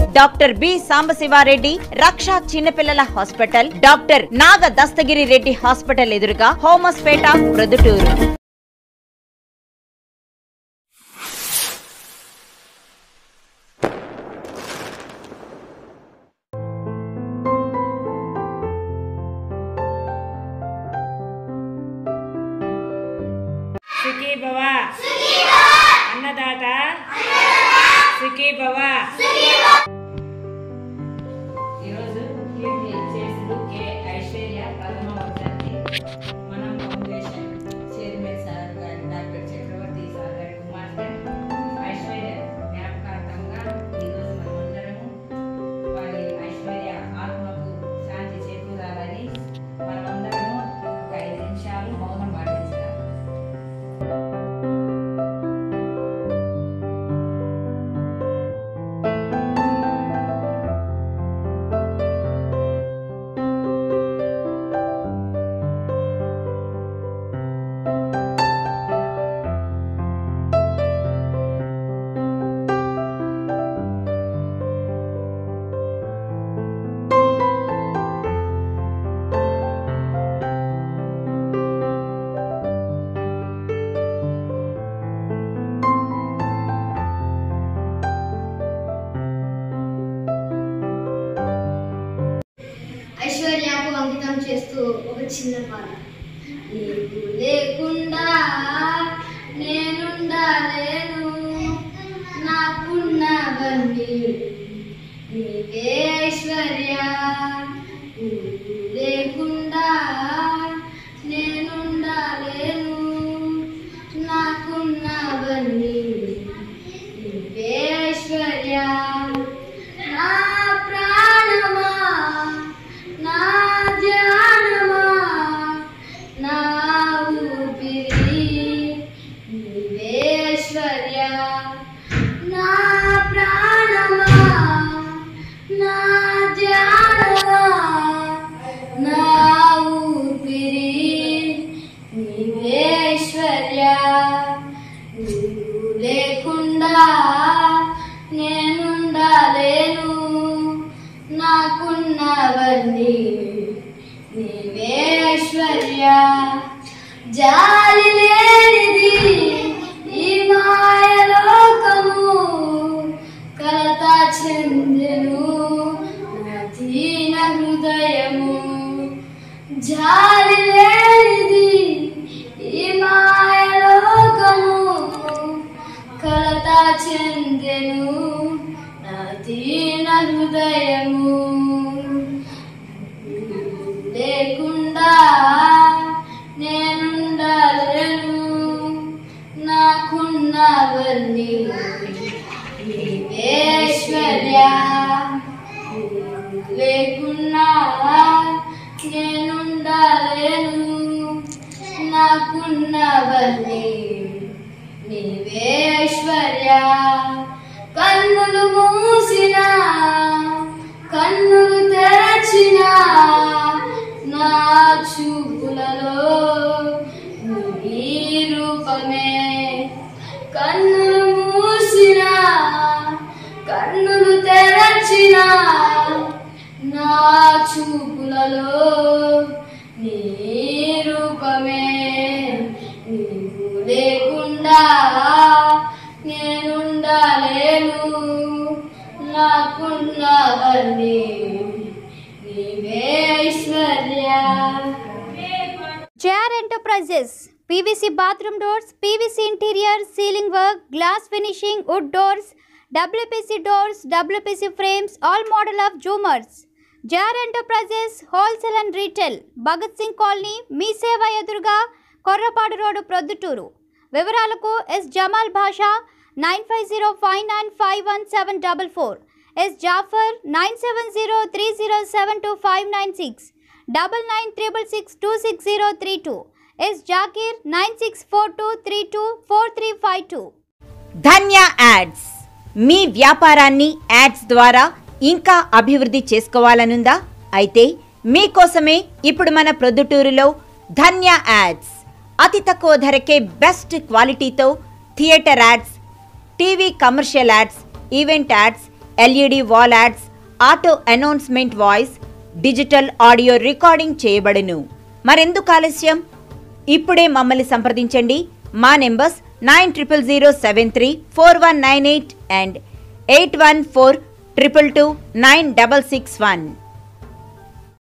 Doctor B Sambasiva Reddy Raksha చిన్నపిల్లల hospital doctor Naga Dastagiri Reddy hospital ఎదురుగా హోమస్పేట ప్రొద్దుటూరు సుఖీ భవ అన్నదాత సుఖీ భవ ఈరోజు కీర్తి చేసుడు కె ఐశ్వర్య ప్రథమ వర్ధంతి మనం ఫౌండేషన్ చైర్మన్ సార్ గారి డాక్టర్ చక్రవర్తి సార్ గారి కుమార్తె ఐశ్వర్య జ్ఞాపకార్థంగా ఈరోజు మనమందరము వారి ఐశ్వర్య ఆత్మకు శాంతి చేకూరాలని మనమందరము ఒక ఐదు నిమిషాలు మౌనం పాటించాలి ఐశ్వర్యకు అంకితం చేస్తూ ఒక చిన్న పాట నీకు లేకుండా నేనుండలేను నాకున్నవన్నీ నీకే ఐశ్వర్య నీకు లేకుండా నేనుండలేను నాకున్నవన్నీ నీకే ఐశ్వర్య నా ప్రాణమా నా ధ్యానమా నా ఊపిరి నీవే ఐశ్వర్య నా ప్రాణమా నా ధ్యానమా నా ఊపిరి నీవే ఐశ్వర్య నీవు లేకుండా నేనుండలేను నాకున్నవన్నీ నీవే ఐశ్వర్య జాలి లేనిది ఈ మాయలోకము కలత చెందెను నా దీన హృదయము జాలి లేనిది ఈ మాయలోకము కలత చెందెను నా దీన హృదయము లేకుండా నేనుండలేను నాకున్నవన్నీ నీవే ఐశ్వర్య లేకున్నా నేనుండలేను నాకున్నవన్నీ నీవే ఐశ్వర్య కన్నులు మూసిన కన్నులు తెరచిన నా చూపులలో నీ రూపమే కన్నులు మూసిన కన్నులు తెరచిన నా చూపులలో నీ రూపమే నీవు లేకుండా నేనుండలేను నాకున్నవన్నీ నీవే Aishwarya JR Enterprises PVC bathroom doors, PVC interior, ceiling work, glass finishing, wood doors, WPC doors, WPC frames, all model of Zoomers. JR Enterprises Wholesale and Retail, Bhagat Singh colony Mee Seva ఎదురుగా కొర్రపాడు రోడ్డు ప్రొద్దుటూరు వివరాలకు S Jamal Basha nine five zero five nine five one seven double four S Jafar nine seven zero three zero seven two five nine six double nine triple six two six zero three two S Zakir nine six four two three two four three five two Dhanya ads మీ వ్యాపారాన్ని ads ద్వారా ఇంకా అభివృద్ధి చేసుకోవాలనుందా అయితే మీకోసమే ఇప్పుడు మన ప్రొద్దుటూరులో ధన్య యాడ్స్ అతి తక్కువ ధరకే బెస్ట్ క్వాలిటీతో theatre ads TV commercial ads event ads LED wall ads auto announcement voice digital audio recording చేయబడును మరెందుకు ఆలస్యం ఇప్పుడే మమ్మల్ని సంప్రదించండి మా numbers nine triple zero seven three four one nine eight and eight one four triple two nine double six one